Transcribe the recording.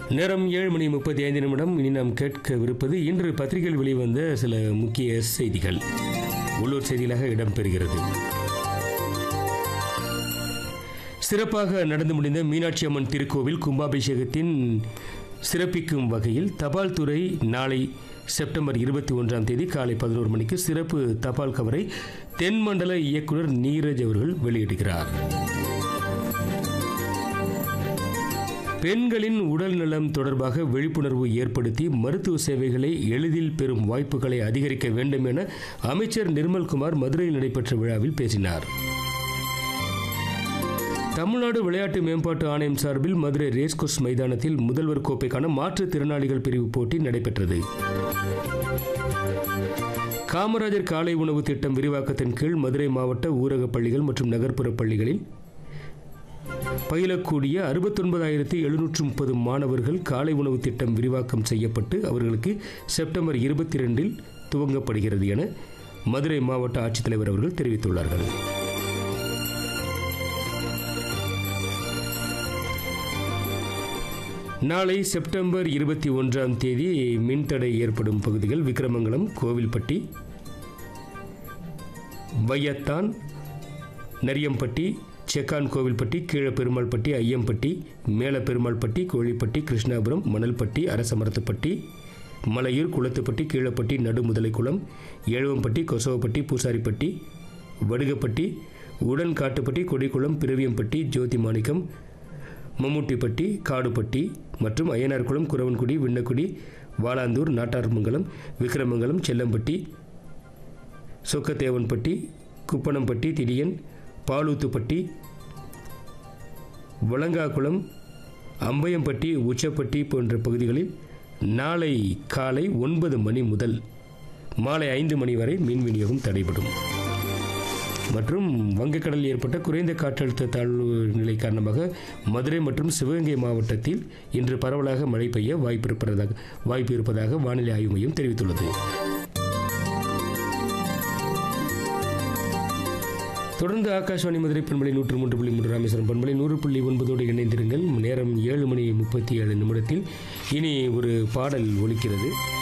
நேரம் ஏழு மணி முப்பத்தி ஐந்து நிமிடம் இனி நாம் கேட்கவிருப்பது இன்று பத்திரிகையில் வெளிவந்த சில முக்கிய செய்திகள் உள்ளூர் செய்திகளாக இடம்பெறுகிறது சிறப்பாக நடந்து முடிந்த மீனாட்சி அம்மன் திருக்கோவில் கும்பாபிஷேகத்தின் சிறப்பிக்கும் வகையில் தபால் துறை நாளை செப்டம்பர் இருபத்தி ஒன்றாம் தேதி காலை பதினோரு மணிக்கு சிறப்பு தபால் கவரை தென்மண்டல இயக்குனர் நீரஜ் அவர்கள் வெளியிடுகிறார் பெண்களின் உடல் நலம் தொடர்பாக விழிப்புணர்வு ஏற்படுத்தி மருத்துவ சேவைகளை எளிதில் பெறும் வாய்ப்புகளை அதிகரிக்க வேண்டும் என அமைச்சர் நிர்மல்குமார் மதுரையில் நடைபெற்ற விழாவில் பேசினார் தமிழ்நாடு விளையாட்டு மேம்பாட்டு ஆணையம் சார்பில் மதுரை ரேஸ்கோர்ஸ் மைதானத்தில் முதல்வர் கோப்பைக்கான மாற்றுத்திறனாளிகள் பிரிவு போட்டி நடைபெற்றது காமராஜர் காலை உணவு திட்டம் விரிவாக்கத்தின் கீழ் மதுரை மாவட்ட ஊரக பள்ளிகள் மற்றும் நகர்ப்புற பள்ளிகளில் பயிலக்கூடிய அறுபத்தொன்பதாயிரத்தி எழுநூற்று முப்பது மாணவர்கள் காலை உணவு திட்டம் விரிவாக்கம் செய்யப்பட்டு அவர்களுக்கு செப்டம்பர் இருபத்தி ரெண்டில் துவங்கப்படுகிறது என மதுரை மாவட்ட ஆட்சித்தலைவர் அவர்கள் தெரிவித்துள்ளார்கள் நாளை செப்டம்பர் இருபத்தி ஒன்றாம் தேதி மின்தடை ஏற்படும் பகுதிகள் விக்கிரமங்கலம் கோவில்பட்டி வையத்தான் நரியம்பட்டி செக்கான் கோவில்பட்டி கீழப்பெருமாள்பட்டி ஐயம்பட்டி மேலப்பெருமாள்பட்டி கோழிப்பட்டி கிருஷ்ணாபுரம் மணல்பட்டி அரசமரத்துப்பட்டி மலையூர் குளத்துப்பட்டி கீழப்பட்டி நடுமுதலைக்குளம் ஏழுவம்பட்டி கொசவப்பட்டி பூசாரிப்பட்டி வடுகப்பட்டி உடன்காட்டுப்பட்டி கொடிக்குளம் பிறவியம்பட்டி ஜோதி மாணிக்கம் மம்முட்டிப்பட்டி காடுப்பட்டி மற்றும் அய்யனார்குளம் குறவன்குடி விண்ணக்குடி வாலாந்தூர் நாட்டார்மங்கலம் விக்கிரமங்கலம் செல்லம்பட்டி சொக்கத்தேவன்பட்டி குப்பனம்பட்டி திடியன் பாலூத்துப்பட்டி வளங்காக்குளம் அம்பயம்பட்டி உச்சப்பட்டி போன்ற பகுதிகளில் நாளை காலை ஒன்பது மணி முதல் மாலை ஐந்து மணி வரை மின் விநியோகம் தடைபடும் மற்றும் வங்கக்கடலில் ஏற்பட்ட குறைந்த காற்றழுத்த தாழ்வு நிலை காரணமாக மதுரை மற்றும் சிவகங்கை மாவட்டத்தில் இன்று பரவலாக மழை பெய்ய வாய்ப்பு இருப்பதாக வாய்ப்பு இருப்பதாக வானிலை ஆய்வு மையம் தெரிவித்துள்ளது தொடர்ந்து ஆகாஷ்வாணி மதுரை பண்பலை நூற்று மூன்று புள்ளி மூன்று ராமேஸ்வரம் பண்பலை நூறு புள்ளி ஒன்பதோடு இணைந்திருங்கள் நேரம் ஏழு மணி முப்பத்தி ஏழு நிமிடத்தில் இனி ஒரு பாடல் ஒலிக்கிறது